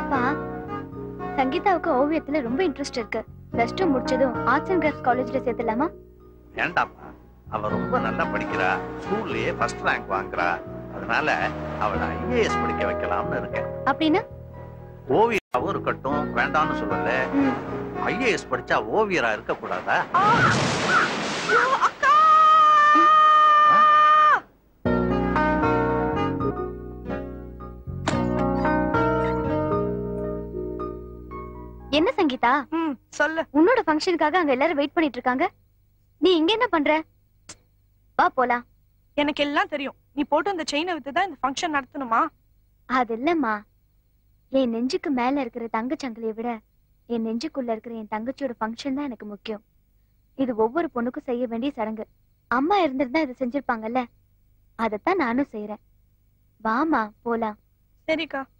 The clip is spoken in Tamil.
அப்பா சங்கீதாவுக்கு ஓவியத்துல ரொம்ப இன்ட்ரெஸ்ட் இருக்கு பிளஸ் டூ முடிச்சதும் ஆர்ட்ஸ் அண்ட் கிராஃப்ட் காலேஜ்ல சேர்த்துலாமா வேண்டாம்ப்பா அவ ரொம்ப நல்லா படிக்கிறா ஸ்கூல்லயே ஃபர்ஸ்ட் ரேங்க் வாங்குறா அதனால அவளை ஐஏஎஸ் படிக்க வைக்கலாம்னு இருக்கேன் அப்படின்னா ஓவியாவும் இருக்கட்டும் வேண்டாம்னு சொல்லல ம், ஐஏஎஸ் படிச்சா ஓவியரா இருக்க கூடாதா அக்கா என்ன சங்கீதா ம் சொல்லு உன்னோட ஃபங்க்ஷனுக்காக அங்க எல்லாரும் வெயிட் பண்ணிட்டு இருக்காங்க நீ இங்க என்ன பண்ற வா போலாம் எனக்கு எல்லாம் தெரியும் நீ போட்டு அந்த செயினை வித்து தான் இந்த ஃபங்க்ஷன் நடத்தணுமா அது இல்லம்மா என் நெஞ்சுக்கு மேல இருக்கிற தங்கச்சங்கிலியை விட என் நெஞ்சுக்குள்ள இருக்கிற என் தங்கச்சியோட ஃபங்க்ஷன் தான் எனக்கு முக்கியம் இது ஒவ்வொரு பொண்ணுக்கும் செய்ய வேண்டிய சடங்கு அம்மா இருந்திருந்தா இதை செஞ்சிருப்பாங்கல்ல அதைத்தான் நானும் செய்யறேன் வாமா போலாம் சரிக்கா